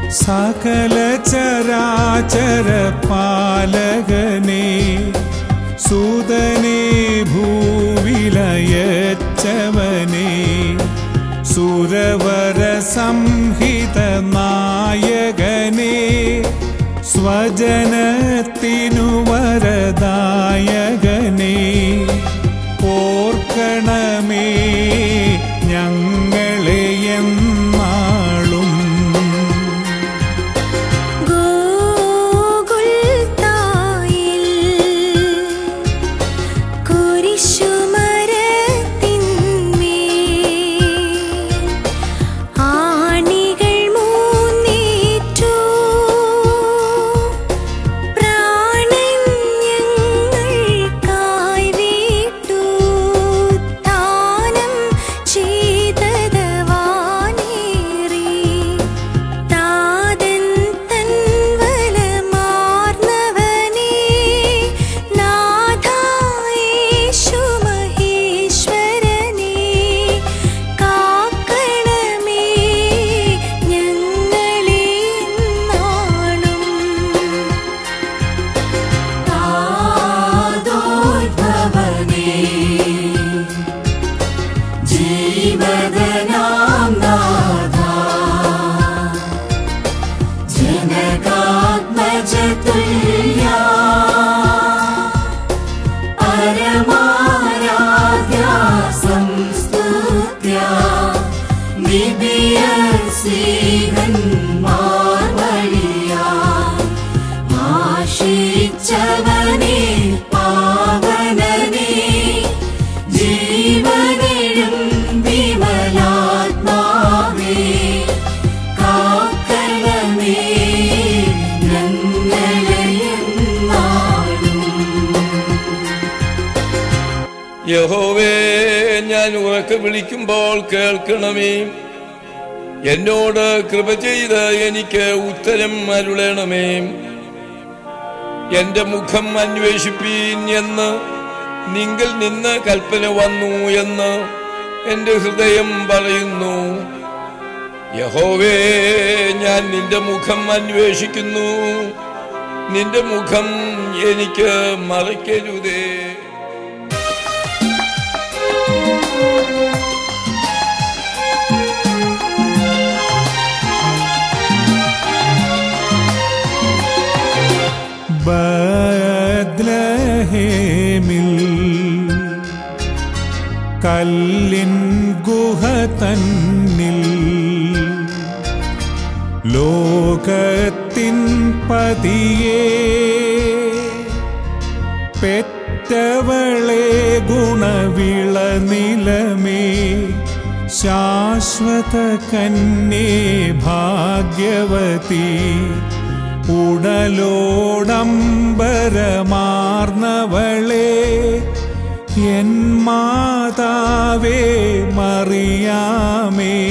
സകല ചരാചര പാലകനെ സൂതനെ ഭൂവിലയച്ചവനെ സുരവര സംഹിത നായകനെ സ്വജനത്തിനു വരദായകനെ ഓർക്കണമേ ഞങ്ങളെ എന്നാളും ഗോകുൽത്തായിൽ കുരിശുമരത്തിന്മേൽ ആണികൾ മൂന്നേറ്റു പ്രാണൻ ഞങ്ങൾക്കായി വിട്ടു ദാനം ചെയ്തത് വാനേറി താതൻ തൻ വലമാർന്നവനേ നാഥായേശു മഹേശ്വരനേ കാക്കണമേ ഞങ്ങളെ നാളും താതോദ്ഭവനേ ജീവദനാം നാഥാ ജനകാത്മജതുല്യാ പരമാരാധ്യാ സംസ്തുത്യാ നിബിയ ശ്രീഹന്മാർ വഴിയാ ആശിച്ചവനേ പാവനനേ ജീവനെഴും വിമലാത്മാവേ കാക്കണമേ ഞങ്ങളെയെന്നാളും യഹോവേ ഞാൻ ഉറക്കെ വിളിക്കുമ്പോൾ കേൾക്കണമേ എന്നോട് കൃപ ചെയ്ത് എനിക്ക് ഉത്തരം അരുളണമേ എന്റെ മുഖം അന്വേഷിപ്പീൻ എന്ന് നിങ്ങൾ നിന്ന് കൽപ്പന വന്നു എന്ന് എന്റെ ഹൃദയം പറയുന്നു യഹോവേ ഞാൻ നിന്റെ മുഖം അന്വേഷിക്കുന്നു നിന്റെ മുഖം എനിക്ക് മറയ്ക്കരുതേ ബദ്ലഹേമിൽ കല്ലിൻ ഗുഹ തന്നിൽ ലോകത്തിൻ പതിയേ പെറ്റവളെ ഗുണവിള നിലമേ ശാശ്വത കന്യേ ഭാഗ്യവതി ഉടലോടംബരമാർന്നവളെ എൻ മാതാവേ മറിയാമേ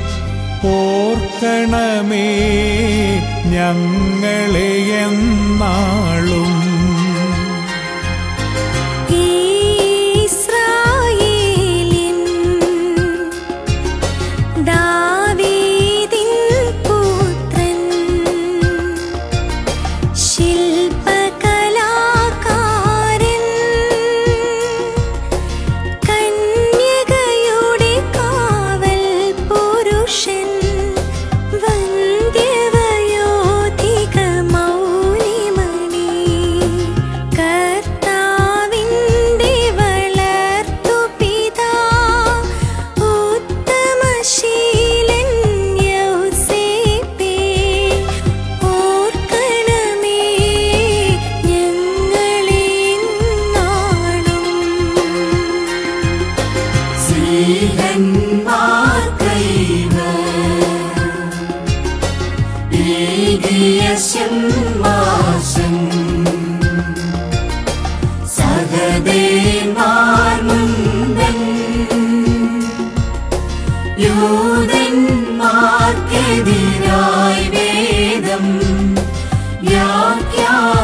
ഓർക്കണമേ ഞങ്ങളെ എന്നാളും ഇസ്രായേലിൻ ദാവീദിൻ പുത്രൻ ശില്പകലാകാരൻ കന്യകയുടെ കാവൽ പുരുഷൻ വന്ധ്യവയോധിക മൗലിമണി കർത്താവിൻ്റെ വളർത്തു പിതാ ഉത്തമശീലൻ യൗസേപ്പേ ഓർക്കണമേ ഞങ്ങളെ നാളും ീയശംവാശം സഹദേവാർ മുൻപൻ യൂതന്മാർക്കെതിരായി വേദം വ്യാഖ്യാനിച്ച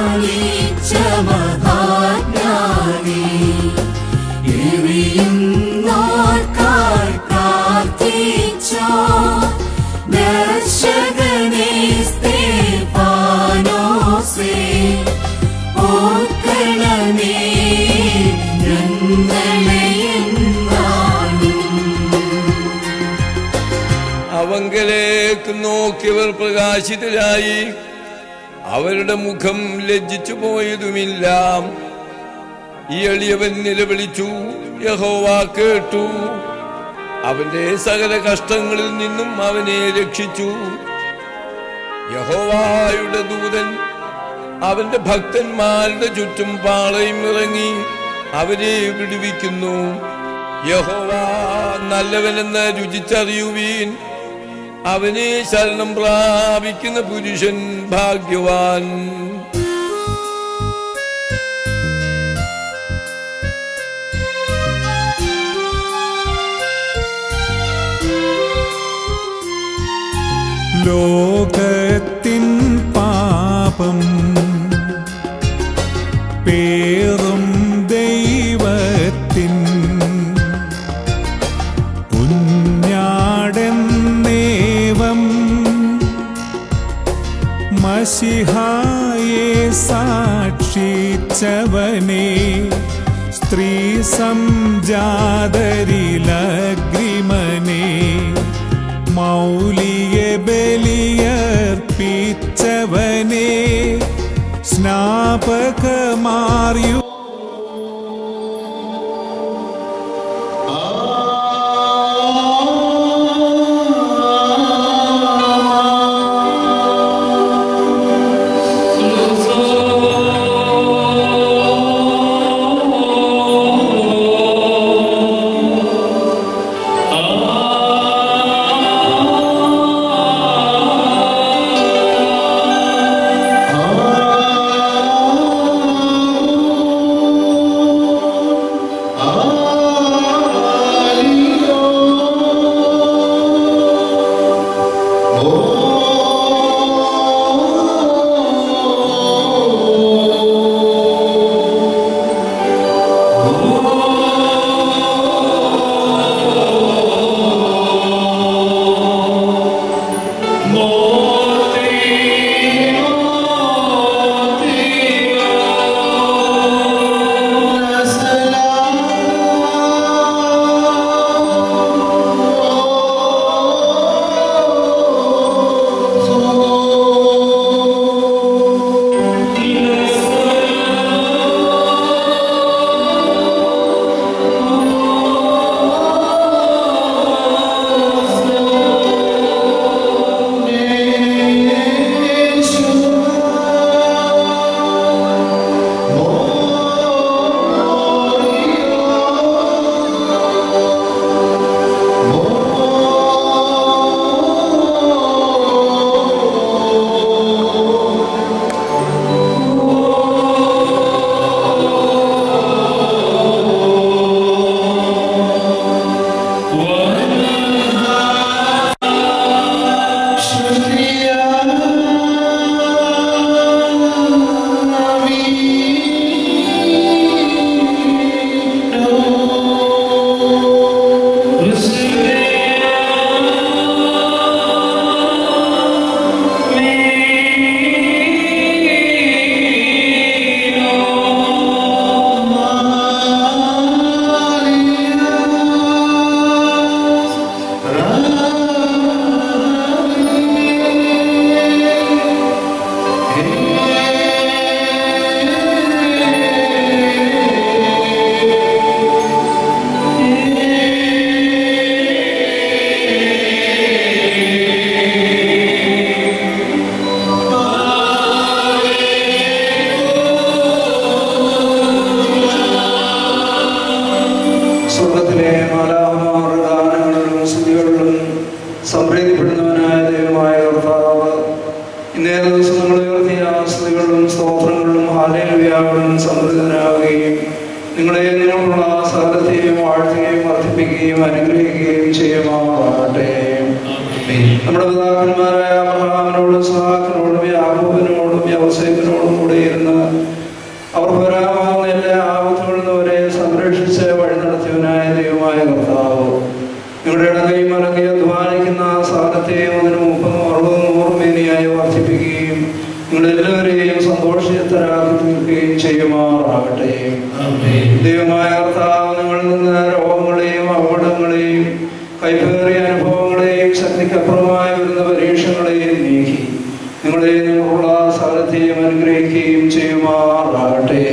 മഹാജ്ഞാനി എറിയും നോർക്കായി പ്രാർത്ഥിച്ചോ ദർശകനെ നോക്കിയവർ പ്രകാശിതരായി അവരുടെ മുഖം ലജ്ജിച്ചു പോയതുമില്ല ഈ എളിയവൻ നിലവിളിച്ചു യഹോവ കേട്ടു അവന്റെ സകല കഷ്ടങ്ങളിൽ നിന്നും അവനെ രക്ഷിച്ചു യഹോവായുടെ ദൂതൻ അവന്റെ ഭക്തന്മാരുടെ ചുറ്റും പാളയും ഇറങ്ങി അവരെ വിടുവിക്കുന്നു യഹോവ നല്ലവനെന്ന് രുചിച്ചറിയുവീൻ അവനെ ശരണം പ്രാപിക്കുന്ന പുരുഷൻ ഭാഗ്യവാൻ ലോകത്തിൻ പാപം പേറും ദൈവത്തിൻ കുഞ്ഞാടെന്നേവം മഷിഹായെ സാക്ഷിച്ചവനെ സ്ത്രീ സംജാതരിലഗ്രിമനെ മൗലിയ ബലിയർപ്പിച്ചവനെ സ്നാപകമാറിയു സ്വർഗത്തിലെ മാലാഹമാരുടെ ഗാനങ്ങളിലും സ്തുതികളിലും സംപ്രീതിപ്പെടുന്നവനായ ദൈവമായ കർത്താവ് ഇന്നേ ദിവസം നിങ്ങൾ ഉയർത്തിയ സ്തുതികളിലും സ്തോത്രങ്ങളിലും ഹാലേലുയാകളിലും സമൃദ്ധനാവുകയും നിങ്ങളെ നിങ്ങൾക്കുള്ള സകലത്തെയും വാഴ്ത്തുകയും വർദ്ധിപ്പിക്കുകയും അനുഗ്രഹിക്കുകയും ചെയ്യുമാറാകട്ടെ നമ്മുടെ പിതാക്കന്മാരായ അബ്രഹാമിനോടും സഹാക്കിനോടും യാഹൂബിനോടും യവസേബിനോടും കൂടെ ഇരുന്ന് അവർ വരാമാവുന്ന എല്ലാ ആപത്തുകളിൽ നിന്നവരെ സംരക്ഷിച്ച് വഴി നടത്തിയവനായ ദൈവമായ കർത്താവ് നിങ്ങളുടെ ഇടകയും മലകയും അധ്വാനിക്കുന്ന സാധത്തെയും അതിന് മുപ്പതും അറുപതും നൂറും മേനിയായി വർദ്ധിപ്പിക്കുകയും നിങ്ങളെല്ലാവരെയും സന്തോഷത്തരാക്കി തീർക്കുകയും ചെയ്യുമാറാകട്ടെ ദൈവമായ കർത്താവ് നിങ്ങളിൽ നിന്ന് രോഗങ്ങളെയും അപകടങ്ങളെയും കൈപ്പേറിയ അനുഭവങ്ങളെയും ശക്തിക്കപ്പുറമായി വരുന്ന പരീക്ഷകളെയും നീക്കി നിങ്ങളെ നിങ്ങളുള്ള സകലത്തെയും അനുഗ്രഹിക്കുകയും ചെയ്യുമാറാകട്ടെ